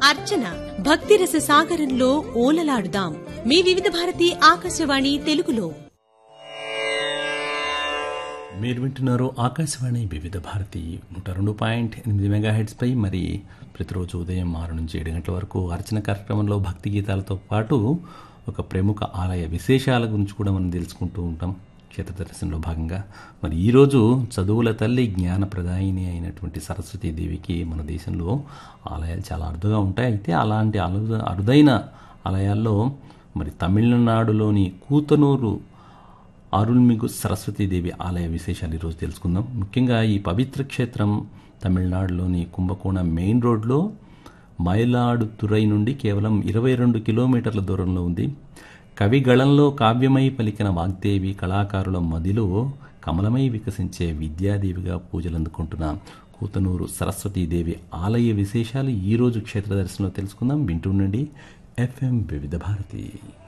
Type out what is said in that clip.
అర్చన భక్తిరస సాగరంలో ఓలలాడుదాం మీ వివిధ భారతి ఆకాశవాణి తెలుగులో మీరు వింటున్నారు ఆకాశవాణి వివిధ భారతి నూట రెండు పాయింట్ ఎనిమిది మెగా పై మరి ప్రతిరోజు ఉదయం ఆరు నుంచి ఏడు గంటల వరకు అర్చన కార్యక్రమంలో భక్తి గీతాలతో పాటు ఒక ప్రముఖ ఆలయ విశేషాల గురించి కూడా మనం తెలుసుకుంటూ ఉంటాం క్షేత్ర దర్శనంలో భాగంగా మరి ఈరోజు చదువుల తల్లి జ్ఞాన ప్రదాయిని అయినటువంటి సరస్వతీదేవికి మన దేశంలో ఆలయాలు చాలా అరుదుగా ఉంటాయి అయితే అలాంటి అరుద అరుదైన ఆలయాల్లో మరి తమిళనాడులోని కూతనూరు అరుల్మిగు సరస్వతీదేవి ఆలయ విశేషాలు ఈరోజు తెలుసుకుందాం ముఖ్యంగా ఈ పవిత్ర క్షేత్రం తమిళనాడులోని కుంభకోణం మెయిన్ రోడ్లో మైలాడుతురై నుండి కేవలం ఇరవై రెండు కిలోమీటర్ల దూరంలో ఉంది కవిగళంలో కావ్యమై పలికిన వాగ్దేవి కళాకారుల మదిలో కమలమై వికసించే విద్యాదేవిగా పూజలు అందుకుంటున్న కూతనూరు సరస్వతీదేవి ఆలయ విశేషాలు ఈరోజు క్షేత్ర దర్శనంలో తెలుసుకుందాం వింటుండండి ఎఫ్ఎం వివిధ భారతి